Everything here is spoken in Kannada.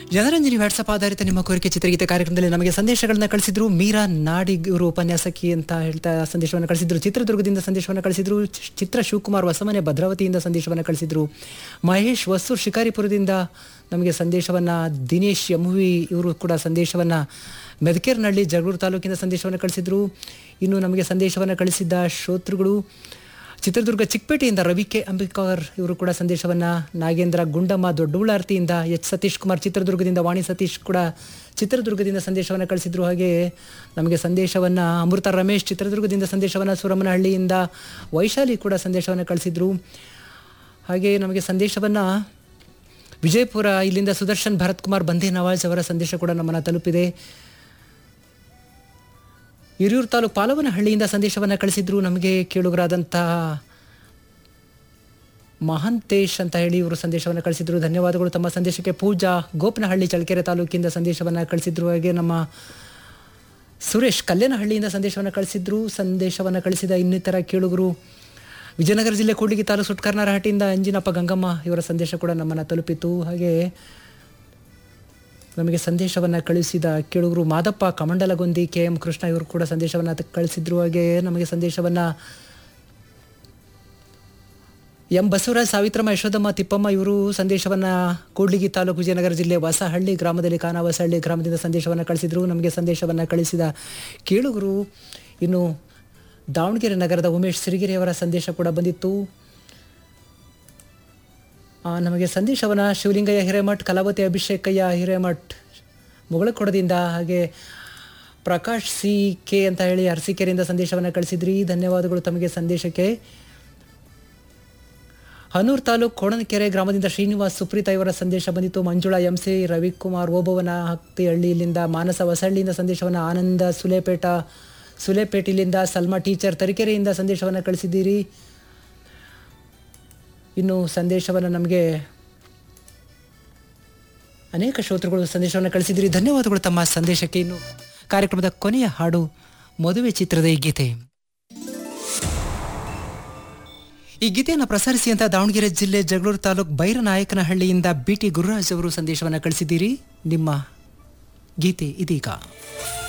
ಜನರಂಜನಿ ವಾಟ್ಸಪ್ ಆಧಾರಿತ ನಿಮ್ಮ ಕೋರಿಕೆ ಚಿತ್ರಗೀತೆ ಕಾರ್ಯಕ್ರಮದಲ್ಲಿ ನಮಗೆ ಸಂದೇಶಗಳನ್ನ ಕಳಿಸಿದ್ರು ಮೀರಾ ನಾಡಿ ಇವರು ಉಪನ್ಯಾಸಕಿ ಅಂತ ಹೇಳ್ತಾ ಸಂದೇಶವನ್ನು ಕಳಿಸಿದ್ರು ಚಿತ್ರದುರ್ಗದಿಂದ ಸಂದೇಶವನ್ನು ಕಳಿಸಿದ್ರು ಚಿ- ಚಿತ್ರ ಶಿವಕುಮಾರ್ ಹೊಸಮನೆ ಭದ್ರಾವತಿಯಿಂದ ಸಂದೇಶವನ್ನು ಕಳಿಸಿದ್ರು ಮಹೇಶ್ ಹೊಸೂರ್ ಶಿಕಾರಿಪುರದಿಂದ ನಮಗೆ ಸಂದೇಶವನ್ನು ದಿನೇಶ್ ಯಮುವಿ ಇವರು ಕೂಡ ಸಂದೇಶವನ್ನು ಮೆದಕೇರ್ನಹಳ್ಳಿ ಜಗಳೂರು ತಾಲೂಕಿನ ಸಂದೇಶವನ್ನು ಕಳಿಸಿದ್ರು ಇನ್ನು ನಮಗೆ ಸಂದೇಶವನ್ನು ಕಳಿಸಿದ್ದ ಶ್ರೋತೃಗಳು ಚಿತ್ರದುರ್ಗ ಚಿಕ್ಕಪೇಟೆಯಿಂದ ರವಿ ಕೆ ಅಂಬಿಕರ್ ಇವರು ಕೂಡ ಸಂದೇಶವನ್ನ ನಾಗೇಂದ್ರ ಗುಂಡಮ್ಮ ದೊಡ್ಡಬಳ್ಳಾರ್ತಿಯಿಂದ ಎಚ್ ಸತೀಶ್ ಕುಮಾರ್ ಚಿತ್ರದುರ್ಗದಿಂದ ವಾಣಿ ಸತೀಶ್ ಕೂಡ ಚಿತ್ರದುರ್ಗದಿಂದ ಸಂದೇಶವನ್ನು ಕಳಿಸಿದ್ರು ಹಾಗೆ ನಮಗೆ ಸಂದೇಶವನ್ನ ಅಮೃತ ರಮೇಶ್ ಚಿತ್ರದುರ್ಗದಿಂದ ಸಂದೇಶವನ್ನ ಸುರಮನಹಳ್ಳಿಯಿಂದ ವೈಶಾಲಿ ಕೂಡ ಸಂದೇಶವನ್ನು ಕಳಿಸಿದ್ರು ಹಾಗೆ ನಮಗೆ ಸಂದೇಶವನ್ನ ವಿಜಯಪುರ ಇಲ್ಲಿಂದ ಸುದರ್ಶನ್ ಭರತ್ ಕುಮಾರ್ ಬಂದೇ ನವಾಜ್ ಅವರ ಸಂದೇಶ ಕೂಡ ನಮ್ಮನ್ನು ತಲುಪಿದೆ ಹಿರಿಯೂರು ತಾಲೂಕು ಪಾಲವನಹಳ್ಳಿಯಿಂದ ಸಂದೇಶವನ್ನು ಕಳಿಸಿದ್ರು ನಮಗೆ ಕೇಳುಗರಾದಂತಹ ಮಹಂತೇಶ್ ಅಂತ ಹೇಳಿ ಇವರು ಸಂದೇಶವನ್ನು ಕಳಿಸಿದ್ರು ಧನ್ಯವಾದಗಳು ತಮ್ಮ ಸಂದೇಶಕ್ಕೆ ಪೂಜಾ ಗೋಪನಹಳ್ಳಿ ಚಳ್ಳಕೆರೆ ತಾಲೂಕಿಂದ ಸಂದೇಶವನ್ನು ಕಳಿಸಿದ್ರು ಹಾಗೆ ನಮ್ಮ ಸುರೇಶ್ ಕಲ್ಯಾಣಹಳ್ಳಿಯಿಂದ ಸಂದೇಶವನ್ನು ಕಳಿಸಿದ್ರು ಸಂದೇಶವನ್ನು ಕಳಿಸಿದ ಇನ್ನಿತರ ಕೇಳುಗರು ವಿಜಯನಗರ ಜಿಲ್ಲೆ ಕೂಡ್ಲಿಗಿ ತಾಲೂಕು ಸುಟ್ಕರ್ನಾರಹಟ್ಟಿಯಿಂದ ಅಂಜಿನಪ್ಪ ಗಂಗಮ್ಮ ಇವರ ಸಂದೇಶ ಕೂಡ ನಮ್ಮನ್ನು ತಲುಪಿತು ಹಾಗೆ ನಮಗೆ ಸಂದೇಶವನ್ನು ಕಳಿಸಿದ ಕೇಳುಗರು ಮಾದಪ್ಪ ಕಮಂಡಲಗೊಂದಿ ಕೆ ಎಂ ಕೃಷ್ಣ ಇವರು ಕೂಡ ಸಂದೇಶವನ್ನು ತ- ಕಳಿಸಿದ್ರು ಹಾಗೆ ನಮಗೆ ಸಂದೇಶವನ್ನು ಎಂ ಬಸವರಾಜ್ ಸಾವಿತ್ರಮ್ಮ ಯಶೋದಮ್ಮ ತಿಪ್ಪಮ್ಮ ಇವರು ಸಂದೇಶವನ್ನು ಕೂಡ್ಲಿಗಿ ತಾಲೂಕು ವಿಜಯನಗರ ಜಿಲ್ಲೆ ಹೊಸಹಳ್ಳಿ ಗ್ರಾಮದಲ್ಲಿ ಕಾನ ಹೊಸಹಳ್ಳಿ ಗ್ರಾಮದಿಂದ ಸಂದೇಶವನ್ನು ಕಳಿಸಿದ್ರು ನಮಗೆ ಸಂದೇಶವನ್ನು ಕಳಿಸಿದ ಕೇಳುಗರು ಇನ್ನು ದಾವಣಗೆರೆ ನಗರದ ಉಮೇಶ್ ಸಿರಿಗೆರೆ ಅವರ ಸಂದೇಶ ಕೂಡ ಬಂದಿತ್ತು ಆ, ನಮಗೆ ಸಂದೇಶವನ್ನು ಶಿವಲಿಂಗಯ್ಯ ಹಿರೇಮಠ್ ಕಲಾವತಿ ಅಭಿಷೇಕಯ್ಯ ಹಿರೇಮಠ್ ಮುಗಳಕೊಡದಿಂದ ಹಾಗೆ ಪ್ರಕಾಶ್ ಸಿ ಕೆ ಅಂತ ಹೇಳಿ ಅರಸೀಕೆರೆಯಿಂದ ಸಂದೇಶವನ್ನು ಕಳಿಸಿದ್ರಿ ಧನ್ಯವಾದಗಳು ತಮಗೆ ಸಂದೇಶಕ್ಕೆ ಹನೂರ್ ತಾಲೂಕು ಕೋಣನಕೆರೆ ಗ್ರಾಮದಿಂದ ಶ್ರೀನಿವಾಸ್ ಸುಪ್ರೀತಾ ಇವರ ಸಂದೇಶ ಬಂದಿತ್ತು ಮಂಜುಳಾ ಎಂ ಸಿ ರವಿಕುಮಾರ್ ಓಬವ್ವನ ಹತ್ತಿಹಳ್ಳಿ ಇಲ್ಲಿಂದ ಮಾನಸ ಹೊಸಹಳ್ಳಿಯಿಂದ ಸಂದೇಶವನ್ನು ಆನಂದ ಸುಲೇಪೇಟ ಸುಲೇಪೇಟಿಲಿಂದ ಸಲ್ಮಾ ಟೀಚರ್ ತರೀಕೆರೆಯಿಂದ ಸಂದೇಶವನ್ನು ಕಳಿಸಿದ್ದೀರಿ ಇನ್ನು ಸಂದೇಶವನ್ನು ನಮಗೆ ಅನೇಕ ಶ್ರೋತೃಗಳು ಸಂದೇಶವನ್ನು ಕಳಿಸಿದ್ದೀರಿ ಧನ್ಯವಾದಗಳು ತಮ್ಮ ಸಂದೇಶಕ್ಕೆ ಇನ್ನು ಕಾರ್ಯಕ್ರಮದ ಕೊನೆಯ ಹಾಡು ಮದುವೆ ಚಿತ್ರದ ಈ ಗೀತೆ ಈ ಗೀತೆಯನ್ನು ಪ್ರಸಾರಿಸಿ ಅಂತ ದಾವಣಗೆರೆ ಜಿಲ್ಲೆ ಜಗಳೂರು ತಾಲೂಕು ಬೈರನಾಯಕನಹಳ್ಳಿಯಿಂದ ಬಿ ಟಿ ಗುರುರಾಜ್ ಅವರು ಸಂದೇಶವನ್ನು ಕಳಿಸಿದ್ದೀರಿ ನಿಮ್ಮ ಗೀತೆ ಇದೀಗ